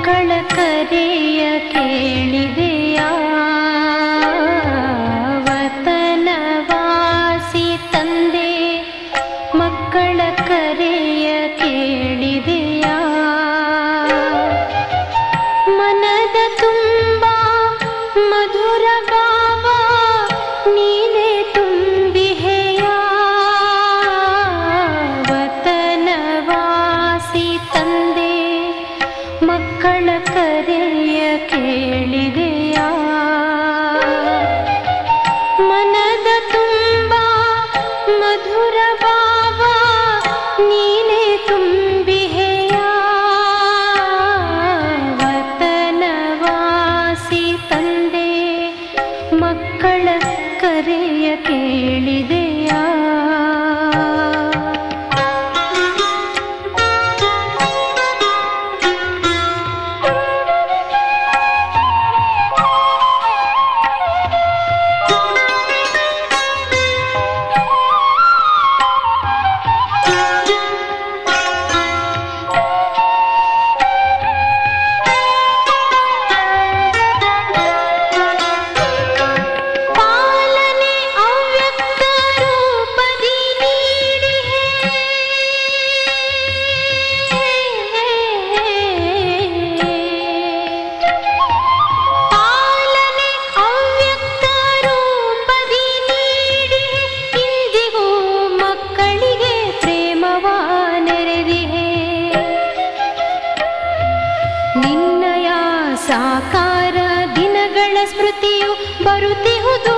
ಮಕ್ಕಳ ಕರೆಯ ಕೇಳಿದೆಯಾ ವತನವಾಸಿ ತಂದೆ ಮಕ್ಕಳ ಕರೆಯ ಕೇಳಿದೆಯಾ ಮನದ ತುಂಬ ಮಧುರ ಭಾವ ನೀನೆ ತುಂಬಿಹೆಯ ವತನವಾಸಿ ತಂದೆ ಮಕ್ಕಳ ಕರೆಯ ಕೇಳಿದೆಯಾ ಮನದ ತುಂಬ ಮಧುರ ಭಾವ ನೀನೆ ತುಂಬಿಹೆಯ ವತನವಾಸಿ ತಂದೆ ಮಕ್ಕಳ ಕರೆಯ ಕೇಳಿದೆಯಾ ಪಾಲನೆ ಅವ್ಯಕ್ತ ರೂಪದಿ ನೀಡಿಹೆ ಪಾಲನೆ ಅವ್ಯಕ್ತ ರೂಪದಿ ನೀಡಿ ಇಂದಿಗೂ ಮಕ್ಕಳಿಗೆ ಪ್ರೇಮವ ನೆರೆದಿಹೆ ನಿನ್ನಯ ಸಾಕಾರ ದಿನಗಳ ಸ್ಮೃತಿಯು ಬರುತ್ತಿಹುದು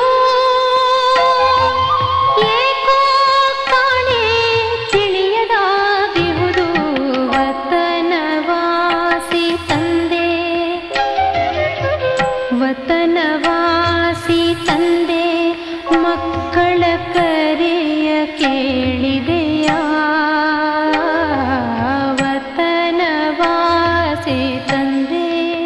ಏಕೋ ಕಾಣೆ ತಿಳಿಯದಾಗಿಹುದು ವತನವಾಸಿ ತಂದೆ ವತನವಾಸಿ ತಂದೆ ಮಕ್ಕಳ ಕರೆಯ ಕೇಳಿದೆಯಾ ವತನವಾಸಿ ತಂದೆ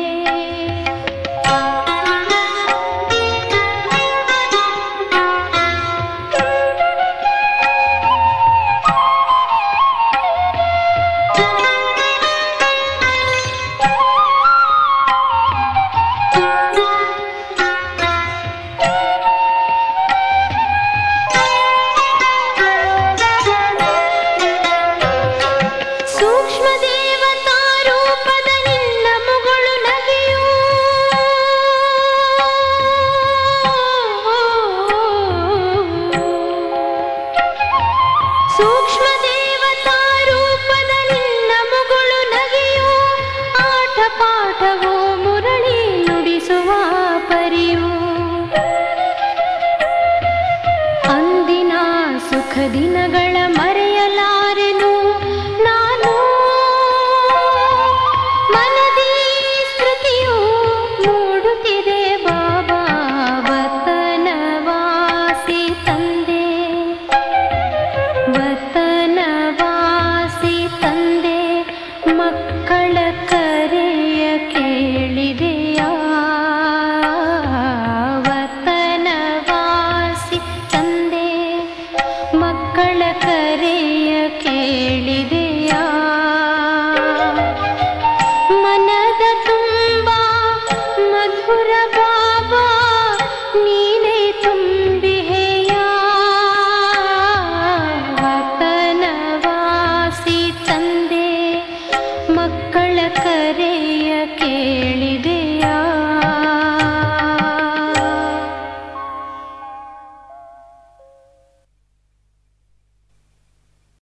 ಸೂಕ್ಷ್ಮ ದೇವತಾ ರೂಪದ ನಿನ್ನ ಮುಗಳು ನಗೆಯೂ ಸೂಕ್ಷ್ಮ ದೇವತಾ ರೂಪದ ನಿನ್ನ ಮುಗಳು ನಗೆಯೂ ಆಟ ಪಾಠವೋ ಮುರಳಿ ನುಡಿಸುವ ಪರಿಯೂ ಅಂದಿನ ಸುಖ ದಿನಗಳ ಮರೆಯಲಾರೆನು ನಾನು ಮನದಿ ಸ್ಮೃತಿಯು ಮೂಡುತ್ತಿದೆ ಬಾಬಾ ವತನವಾಸಿ ತಂದೆ ವತನವಾಸಿ ತಂದೆ ಮಕ್ಕಳ ಕರೆಯ ಕೇಳಿದೆಯಾ ವತನವಾಸಿ ತಂದೆ ಮಕ್ಕಳ ಕರೆಯ ಕೇಳಿದೆ